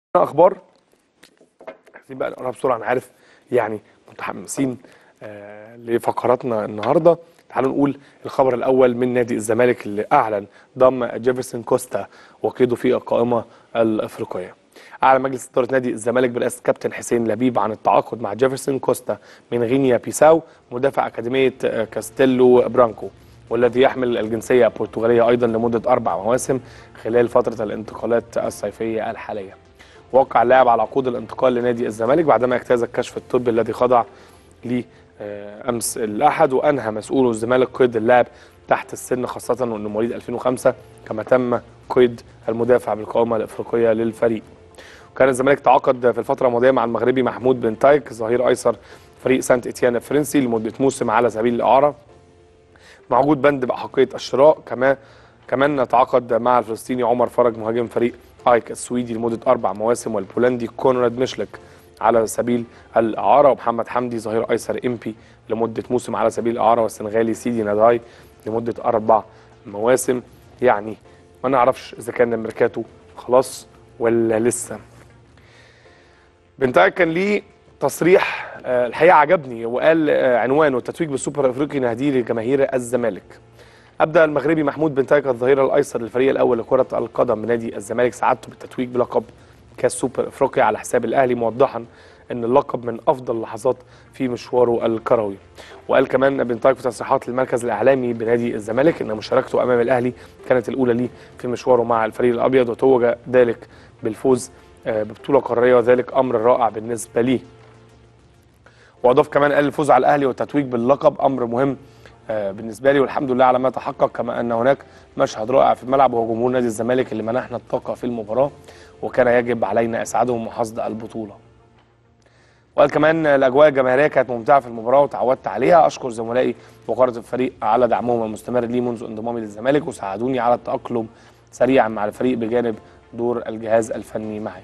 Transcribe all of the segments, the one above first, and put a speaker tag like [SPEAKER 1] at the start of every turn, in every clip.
[SPEAKER 1] اخبار عايزين بقى نقراها بسرعه انا عارف يعني متحمسين آه لفقراتنا النهارده تعالوا نقول الخبر الاول من نادي الزمالك اللي اعلن ضم جيفرسون كوستا وقيده في القائمه الافريقيه اعلن مجلس اداره نادي الزمالك برئاسه كابتن حسين لبيب عن التعاقد مع جيفرسون كوستا من غينيا بيساو مدافع اكاديميه آه، كاستيلو برانكو والذي يحمل الجنسيه البرتغاليه ايضا لمده اربع مواسم خلال فتره الانتقالات الصيفيه الحاليه وقع اللاعب على عقود الانتقال لنادي الزمالك بعدما اجتاز الكشف الطبي الذي خضع ليه آه، امس الاحد وانهى مسؤول الزمالك قيد اللاعب تحت السن خاصه وانه مواليد 2005 كما تم قيد المدافع بالقائمه الافريقيه للفريق. وكان الزمالك تعاقد في الفتره الماضيه مع المغربي محمود بن تايك ظهير ايسر فريق سانت اتيان الفرنسي لمده موسم على سبيل الاعاره مع وجود بند باحقيه الشراء كما كمان تعاقد مع الفلسطيني عمر فرج مهاجم فريق ايك السويدي لمده اربع مواسم والبولندي كونراد ميشلك على سبيل الاعاره ومحمد حمدي ظهير ايسر امبي لمده موسم على سبيل الاعاره والسنغالي سيدي ناداي لمده اربع مواسم يعني ما نعرفش اذا كان الميركاتو خلاص ولا لسه بنتايك كان ليه تصريح آه، الحقيقه عجبني وقال آه، عنوانه التتويج بالسوبر الافريقي نهديه لجماهير الزمالك ابدا المغربي محمود بن تايك الظهير الايسر للفريق الاول لكره القدم بنادي الزمالك سعادته بالتتويج بلقب كاس سوبر افريقيا على حساب الاهلي موضحا ان اللقب من افضل اللحظات في مشواره الكروي وقال كمان بن تايك في تصريحات للمركز الاعلامي بنادي الزمالك ان مشاركته امام الاهلي كانت الاولى ليه في مشواره مع الفريق الابيض وتوج ذلك بالفوز آه، ببطوله قاريه وذلك امر رائع بالنسبه ليه واضاف كمان قال الفوز على الاهلي والتتويج باللقب امر مهم آه، بالنسبه لي والحمد لله على ما تحقق كما ان هناك مشهد رائع في الملعب وهو جمهور نادي الزمالك اللي منحنا الطاقه في المباراه وكان يجب علينا اسعادهم وحصد البطوله. وقال كمان الاجواء الجماهيريه كانت ممتعه في المباراه وتعودت عليها اشكر زملائي وقاره الفريق على دعمهم المستمر لي منذ انضمامي للزمالك وساعدوني على التاقلم سريعا مع الفريق بجانب دور الجهاز الفني معي.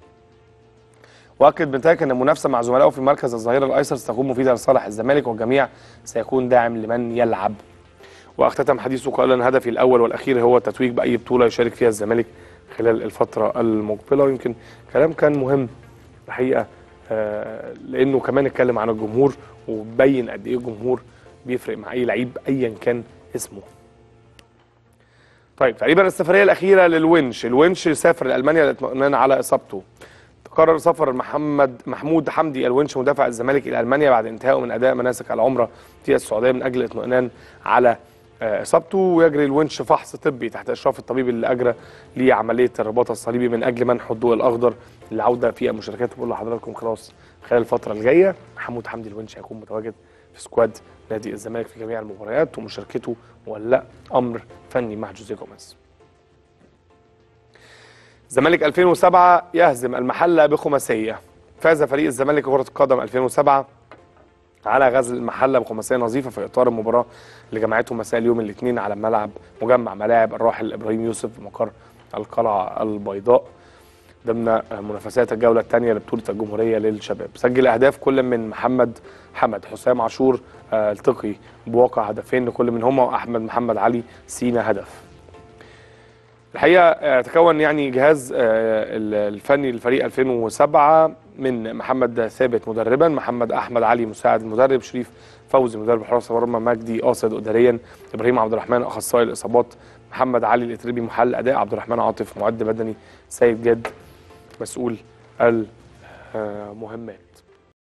[SPEAKER 1] واكد بن تايك ان المنافسه مع زملائه في مركز الظهير الايسر ستكون مفيده لصالح الزمالك والجميع سيكون داعم لمن يلعب. واختتم حديثه قائلا هدفي الاول والاخير هو التتويج باي بطوله يشارك فيها الزمالك خلال الفتره المقبله ويمكن كلام كان مهم الحقيقه آه، لانه كمان اتكلم عن الجمهور وبين قد ايه الجمهور بيفرق مع اي لعيب ايا كان اسمه. طيب تقريبا السفريه الاخيره للونش، الونش سافر لالمانيا للاطمئنان على اصابته. قرر سفر محمد محمود حمدي الونش مدافع الزمالك الى المانيا بعد انتهائه من اداء مناسك العمره في السعوديه من اجل الاطمئنان على آه، اصابته ويجري الونش فحص طبي تحت اشراف الطبيب اللي اجرى ليه عمليه الرباط الصليبي من اجل منح الضوء الاخضر للعوده في المشاركات بقول لحضراتكم خلاص خلال الفتره الجايه محمود حمدي الونش هيكون متواجد في سكواد نادي الزمالك في جميع المباريات ومشاركته ولا امر فني مع جوزيه جوميز الزمالك 2007 يهزم المحله بخماسيه فاز فريق الزمالك كره القدم 2007 على غزل المحله بخماسيه نظيفه في اطار المباراه اللي جمعته مساء اليوم الاثنين على ملعب مجمع ملاعب الراحل ابراهيم يوسف بمقر القلعه البيضاء ضمن منافسات الجوله الثانيه لبطوله الجمهوريه للشباب سجل اهداف كل من محمد حمد حسام عاشور آه، التقي بواقع هدفين لكل منهما واحمد محمد علي سينا هدف الحقيقه آه، تكون يعني جهاز آه، ال- الفني للفريق 2007 من محمد ثابت مدربا محمد احمد علي مساعد المدرب شريف فوزي مدرب حراس المرمى مجدي قاصد اداريا ابراهيم عبد الرحمن اخصائي الاصابات محمد علي الاتربي محل اداء عبد الرحمن عاطف معد بدني سيد جد مسؤول المهمات